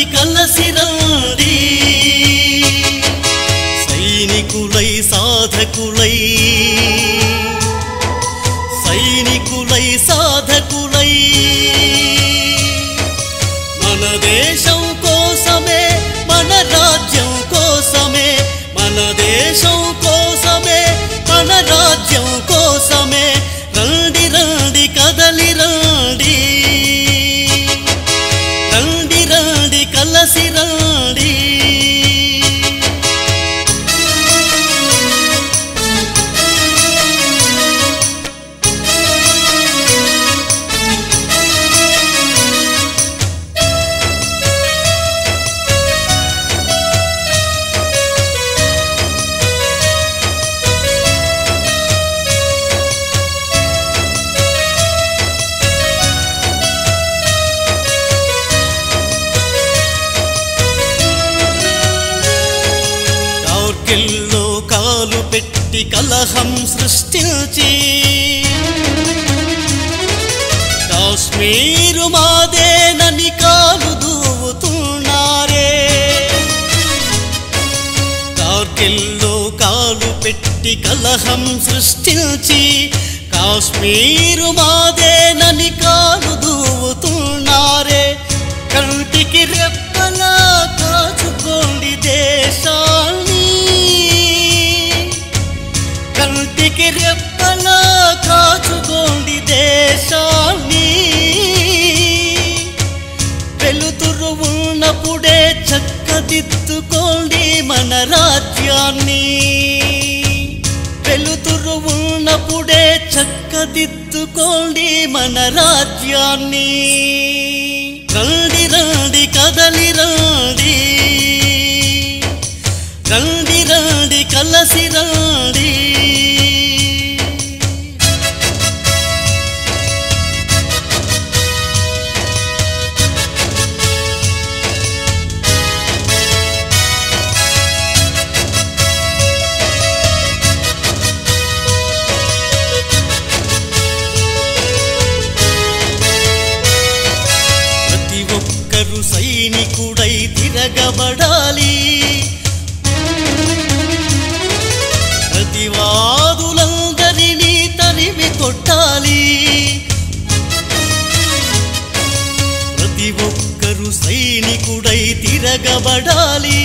కలసి రండి సైనికులై సాధకులై సైనికులై సాధకులై మన దేశం కోసమే మన రాజ్యం కోసమే మన దేశం కోసమే మన రాజ్యం కోసమే రండి రండి కదలి రండి రండి రండి కలసి రండి కార్గిల్లో కాలు పెట్టి కలహం సృష్టించి కాశ్మీరు మాదేనని కాలు దూవుతున్నారే కార్గిల్లో కాలు పెట్టి కలహం సృష్టించి కాశ్మీరు మాదేనని కాలు దూవుతున్నారే కంటికి రెప్పలా కాచుకోండి దేశాన్ని కంటికి రెప్పలా కాచుకోండి దేశాన్ని వెలుతురు ఉన్నప్పుడే చక్కదిద్దుకోండి మన రాజ్యాన్ని వెలుతురు ఉన్నప్పుడే చక్కదిద్దుకోండి మన రాజ్యాన్ని రండి రండి కదలి రండి రండి రండి కలసి రండి ప్రతి ఒక్కరు సైనికుడై తిరగబడాలి ప్రతివాదులందరినీ తరిమి కొట్టాలి ప్రతి ఒక్కరు సైనికుడై తిరగబడాలి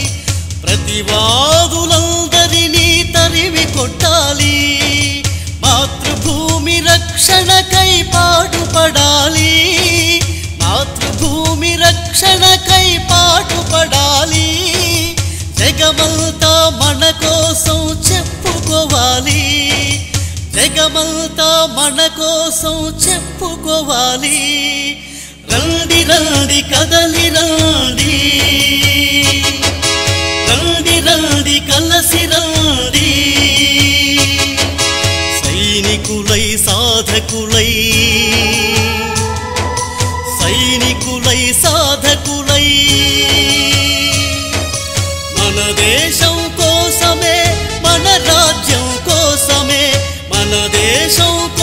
ప్రతివాదులందరినీ తరిమి కొట్టాలి మాతృభూమి రక్షణకై పాటుపడాలి మాతృభూమి రక్షణకై పాటుపడాలి జగమంతా మన కోసం చెప్పుకోవాలి జగమంతా మన కోసం చెప్పుకోవాలి రండి రండి కదలి రండి రండి రండి కలసి రండి సైనికులై సాధకులై సైనికులై సాధకులై మన దేశం కోసమే మన రాజ్యం కోసమే మన దేశం